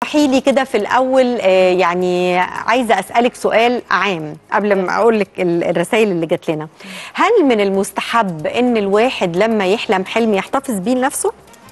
اسمحي لي كده في الاول آه، يعني عايزه اسالك سؤال عام قبل ما اقول لك ال- الرسائل اللي جات لنا هل من المستحب ان الواحد لما يحلم حلم يحتفظ بيه لنفسه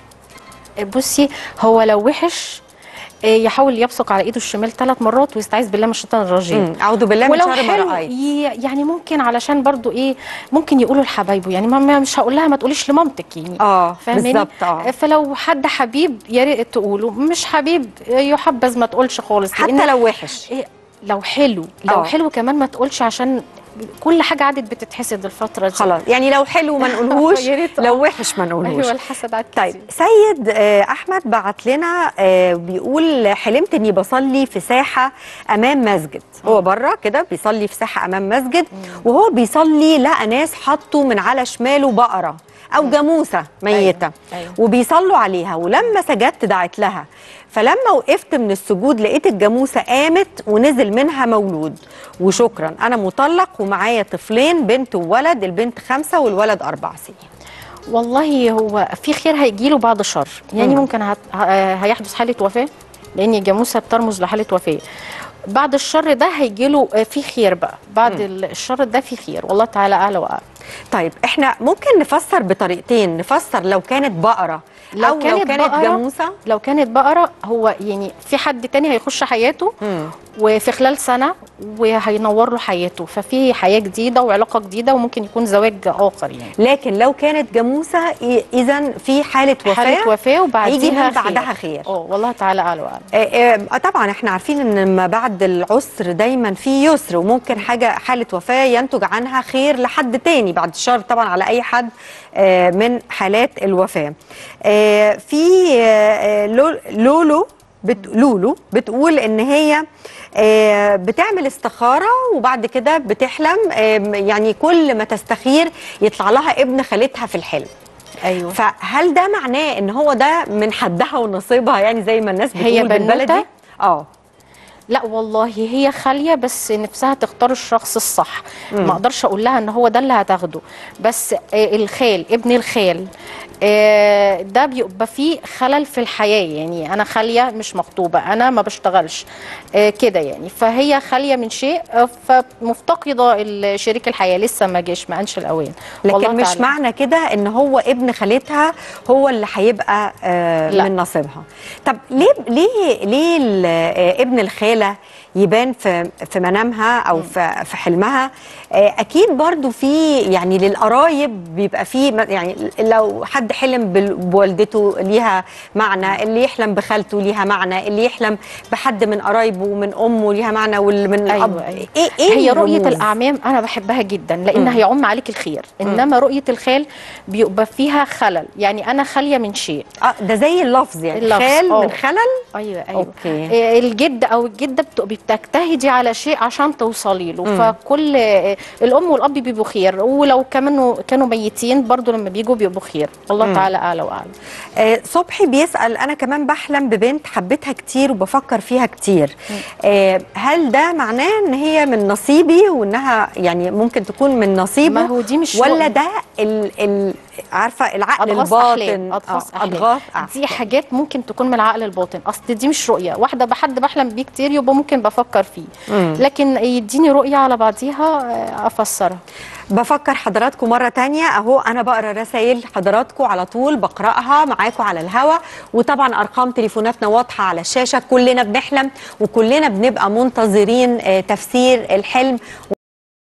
بصي هو لو وحش آه، يحاول يبصق على ايده الشمال ثلاث مرات ويستعيذ بالله من الشيطان الرجيم مم، اعوذ بالله من ولو شر ما حلو رايت ي- يعني ممكن علشان برضو ايه ممكن يقولوا لحبايبه يعني ما ما- مش هقول لها ما تقوليش لمامتك يعني اه فاهماني؟ بالظبط اه فلو حد حبيب يا ريت تقوله مش حبيب يحبذ ما تقولش خالص حتى لأن لو وحش إيه لو حلو لو آه. حلو كمان ما تقولش عشان كل حاجه عادت بتتحسد الفتره دي خلاص يعني لو حلو ما نقولهوش يا ريت لو وحش ما نقولهوش ايوه الحسد عاد طيب كتير. سيد آه، احمد بعت لنا آه، بيقول حلمت اني بصلي في ساحه امام مسجد هو بره كده بيصلي في ساحه امام مسجد وهو بيصلي لقى ناس حطوا من على شماله بقره او جاموسه ميته أيوة، أيوة. وبيصلوا عليها ولما سجدت دعت لها فلما وقفت من السجود لقيت الجاموسه قامت ونزل منها مولود وشكرا انا مطلق ومعايا طفلين بنت وولد البنت خمسة والولد أربع سنين والله هو في خير هيجي له بعد شر يعني مم. ممكن هت... ه- هيحدث حاله وفاه لان الجاموسه بترمز لحاله وفاه بعد الشر ده هيجي له في خير بقى بعد الشر ده في خير والله تعالى اعلى واعلم طيب احنا ممكن نفسر بطريقتين نفسر لو كانت بقرة لو أو كانت لو كانت بقرة- جاموسة لو كانت بقره هو يعني في حد تاني هيخش حياته مم. وفي خلال سنه وهينور له حياته ففي حياه جديده وعلاقه جديده وممكن يكون زواج اخر يعني لكن لو كانت جاموسة إذا في حالة وفاة حاله وفاه وبعديها هيجي من خير. بعدها خير اه والله تعالى اعلى واعلم آه، آه، طبعا احنا عارفين ان ما بعد العسر دايما في يسر وممكن حاجه حاله وفاه ينتج عنها خير لحد تاني بعد الشر طبعا على اي حد آه، من حالات الوفاه. آه، في آه، لو- لولو بت لولو بتقول ان هي آه، بتعمل استخاره وبعد كده بتحلم آه، يعني كل ما تستخير يطلع لها ابن خالتها في الحلم. ايوه فهل ده معناه ان هو ده من حدها ونصيبها يعني زي ما الناس بتقول هي بالبلدي بنوتة؟ اه لا والله هي خاليه بس نفسها تختار الشخص الصح ما اقدرش اقول لها ان هو ده اللي هتاخده بس آه، الخال ابن الخال آه، ده بيبقى فيه خلل في الحياه يعني انا خاليه مش مخطوبه انا ما بشتغلش آه، كده يعني فهي خاليه من شيء آه، فمفتقده ال- شريك الحياه لسه ما جاش ما انش الاوان والله لكن مش تعالى. معنى كده ان هو ابن خالتها هو اللي هيبقى آه لا. من نصيبها طب ليه ليه ليه ال- آه، ابن الخاله يبان في في منامها او في في حلمها آه، اكيد برضو في يعني للقرايب بيبقى في م- يعني لو حد حلم بال- بوالدته ليها معنى اللي يحلم بخالته ليها معنى اللي يحلم بحد من قرايبه ومن امه ليها معنى واللي من أيوة، الاب أيوة. ايه ايه هي رؤيه الرموز؟ الاعمام انا بحبها جدا لان مم. هيعم عليك الخير انما رؤيه الخال بيبقى فيها خلل يعني انا خاليه من شيء اه ده زي اللفظ يعني اللفظ، خال آه. من خلل ايوه ايوه أوكي. آه، الجد او الجده بتبقي بتجتهدي على شيء عشان توصلي له فكل آه، الام والاب بيبقوا خير ولو كمان كانوا ميتين برضو لما بيجوا بيبقوا خير والله تعالى اعلى واعلم آه صبحي بيسأل أنا كمان بحلم ببنت حبيتها كتير وبفكر فيها كتير آه هل ده معناه إن هي من نصيبي وإنها يعني ممكن تكون من نصيبه ما هو دي مش ولا رؤية. ده ال ال عارفة العقل اضغاث الباطن احلام اضغاث آه، احلام أضغاث دي حاجات ممكن تكون من العقل الباطن اصل دي مش رؤيه واحده بحد بحلم بيه كتير يبقى ممكن بفكر فيه مم. لكن يديني رؤيه على بعضيها آه، افسرها بفكر حضراتكم مرة تانية أهو أنا بقرأ رسائل حضراتكم على طول بقرأها معاكم على الهوا وطبعا أرقام تليفوناتنا واضحة على الشاشة كلنا بنحلم وكلنا بنبقى منتظرين آه، تفسير الحلم